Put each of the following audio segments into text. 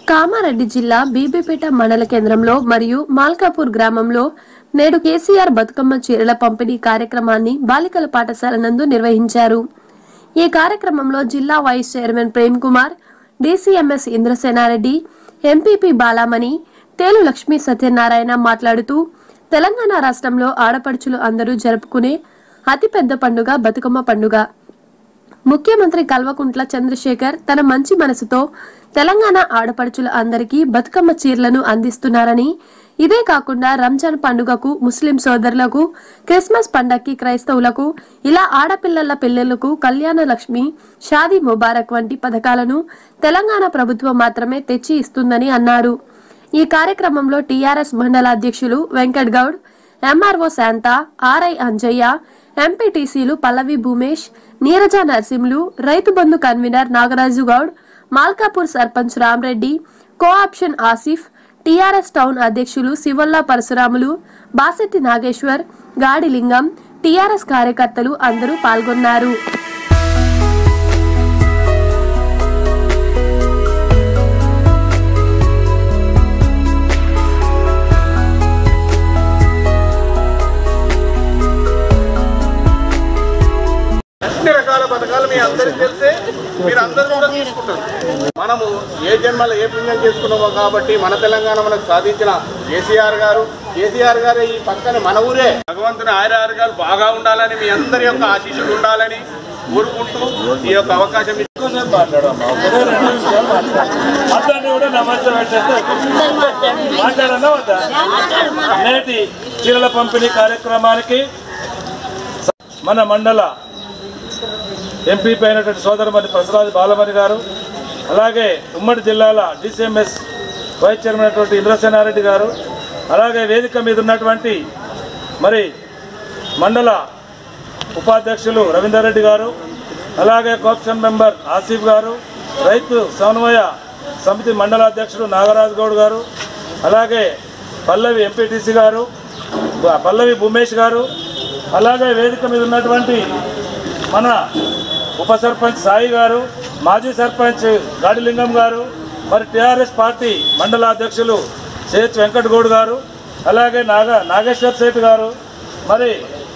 కామారెడ్డి జిల్లా బీబీపేట మండల కేంద్రంలో మరియు మాల్కాపూర్ గ్రామంలో నేడు కేసీఆర్ బతుకమ్మ చీరల పంపిణీ కార్యక్రమాన్ని బాలికల పాఠశాల నందు నిర్వహించారు ఈ కార్యక్రమంలో జిల్లా vice chairman Prem Kumar DCMS Indrasenareddy MPP Balamani Telu Lakshmi Satyanarayana మాట్లాడుతూ తెలంగాణ రాష్ట్రంలో ఆడపడుచులు అందరూ జరుపుకునే అతిపెద్ద పండుగ బతుకమ్మ పండుగ ముఖ్యమంత్రి కల్వకుంట్ల చంద్రశేఖర్ తన మంచి మనసుతో తెలంగాణ ఆడపడుచుల అందరికీ బతుకమ్మ చీరలను అందిస్తున్నారని ఇదే కాకుండా రంజాన్ పండుగకు ముస్లిం సోదరులకు క్రిస్మస్ పండగకి క్రైస్తవులకు ఇలా ఆడపిల్లల పిల్లలకు కళ్యాణ లక్ష్మి షాదీ ముబారక్ వంటి పథకాలను తెలంగాణ ప్రభుత్వం మాత్రమే తెచ్చి ఇస్తుందని అన్నారు ఈ కార్యక్రమంలో టీఆర్ఎస్ మండల అధ్యక్షులు వెంకట్ గౌడ్ ఎంఆర్ఓ శాంత ఆర్ఐ అంజయ్య ఎంపీటీసీలు Pallavi Bhumesh Neeraja Narasimhulu Rythu Bandhu convener Nagaraju Goud Malkapur sarpanch Ramreddy cooption Asif TRS town అధ్యక్షులు శివల్లా పరశురాములు బాసెట్టి నాగేశ్వర్ గాడి లింగం టీఆర్ఎస్ కార్యకర్తలు అందరూ పాల్గొన్నారు అన్ని రకాల పథకాలు మీ అందరికి తెలిసే మీరు అందరూ కూడా తీసుకుంటారు మనము ఏ జన్మలో ఏ పుణ్యం చేసుకున్నామో కాబట్టి మన తెలంగాణ మనకు సాధించిన కేసీఆర్ గారు కేసీఆర్ గారు ఈ పక్కన మన ఊరే భగవంతుని ఆయుర ఆరోగ్యాలు బాగా ఉండాలని మీ అందరి యొక్క ఆశీస్సులు ఉండాలని కోరుకుంటూ ఈ యొక్క అవకాశం ఇచ్చి ఎక్కువసేపు మాట్లాడమ్మా ఒకటే రెండు నిమిషాలు మాట్లాడు అతన్ని కూడా నమస్తే పెట్టేస్తే మాట్లాడన్నా వద్దా నేటి చీరల పంపిణీ కార్యక్రమానికి మన మండల ఎంపీపీ అయినటువంటి సోదరుమణి ప్రసాద్ బాలమణి గారు అలాగే ఉమ్మడి జిల్లాల డిసిఎంఎస్ వైస్ చైర్మన్ అయినటువంటి ఇంద్రసేనారెడ్డి గారు అలాగే వేదిక మీద ఉన్నటువంటి మరి మండల ఉపాధ్యక్షులు రవీందర్ రెడ్డి గారు అలాగే కోప్షన్ మెంబర్ ఆసిఫ్ గారు రైతు సమన్వయ సమితి మండల అధ్యక్షుడు నాగరాజు గౌడ్ గారు అలాగే పల్లవి ఎంపీటీసీ గారు బ- పల్లవి భూమేష్ గారు అలాగే వేదిక మీద ఉన్నటువంటి మన ఉప సర్పంచ్ సాయి గారు మాజీ సర్పంచ్ గాడిలింగం గారు మరి టీఆర్ఎస్ పార్టీ మండల అధ్యక్షులు సేత్ వెంకట్ గౌడ్ గారు అలాగే నాగ నాగేశ్వర్ సేట్ గారు మరి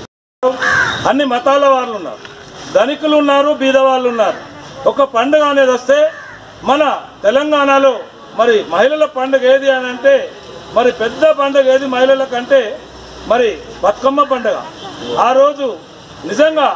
అన్ని మతాల వాళ్ళు ఉన్నారు ధనికులు ఉన్నారు బీద వాళ్ళు ఉన్నారు ఒక పండుగ అనేది వస్తే మన తెలంగాణలో మరి మహిళల పండుగ ఏది అని అంటే మరి పెద్ద పండుగ ఏది మహిళల కంటే మరి బతుకమ్మ పండుగ ఆ రోజు నిజంగా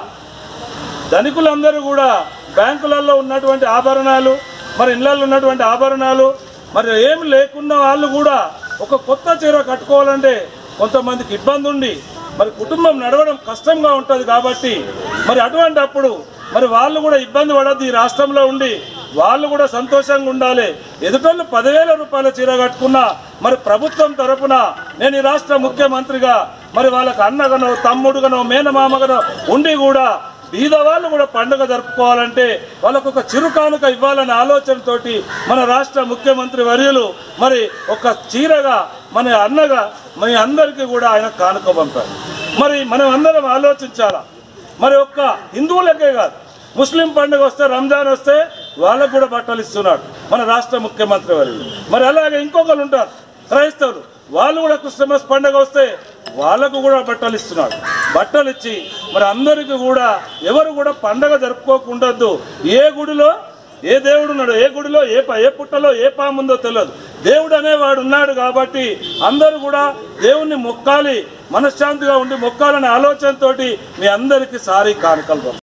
ధనికులందరూ కూడా బ్యాంకులలో ఉన్నటువంటి ఆభరణాలు మరి ఇళ్లలో ఉన్నటువంటి ఆభరణాలు మరి ఏమి లేకున్న వాళ్ళు కూడా ఒక కొత్త చీర కట్టుకోవాలంటే కొంతమందికి ఇబ్బంది ఉండి మరి కుటుంబం నడవడం కష్టంగా ఉంటుంది కాబట్టి మరి అటువంటి అప్పుడు మరి వాళ్ళు కూడా ఇబ్బంది పడద్దు ఈ రాష్ట్రంలో ఉండి వాళ్ళు కూడా సంతోషంగా ఉండాలి ఎదుటోళ్ళు పదివేల రూపాయల చీర కట్టుకున్నా మరి ప్రభుత్వం తరపున నేను ఈ రాష్ట్ర ముఖ్యమంత్రిగా మరి వాళ్ళకి అన్నగనో తమ్ముడుగానో మేనమామగనో ఉండి కూడా బీద వాళ్ళు కూడా పండుగ జరుపుకోవాలంటే వాళ్ళకు ఒక చిరుకానుక ఇవ్వాలనే ఆలోచనతోటి మన రాష్ట్ర ముఖ్యమంత్రి వర్యులు మరి ఒక చీరగా మన అన్నగా మీ అందరికీ కూడా ఆయన కానుక పంపారు మరి మనం అందరం ఆలోచించాలా మరి ఒక్క హిందువులకే కాదు ముస్లిం పండుగ వస్తే రంజాన్ వస్తే వాళ్ళకు కూడా బట్టలు ఇస్తున్నాడు మన రాష్ట్ర ముఖ్యమంత్రి వర్యులు మరి అలాగే ఇంకొకరు ఉంటారు క్రైస్తవులు వాళ్ళు కూడా క్రిస్మస్ పండుగ వస్తే వాళ్ళకు కూడా బట్టలు ఇస్తున్నాడు బట్టలు ఇచ్చి మరి అందరికీ కూడా ఎవరు కూడా పండగ జరుపుకోకుండద్దు ఏ గుడిలో ఏ దేవుడు ఉన్నాడు ఏ గుడిలో ఏ ప- ఏ పుట్టలో ఏ పాము ఉందో తెలియదు దేవుడు అనేవాడు ఉన్నాడు కాబట్టి అందరూ కూడా దేవుణ్ణి మొక్కాలి మనశ్శాంతిగా ఉండి మొక్కాలనే ఆలోచనతోటి మీ అందరికీ సారీ కానుకలు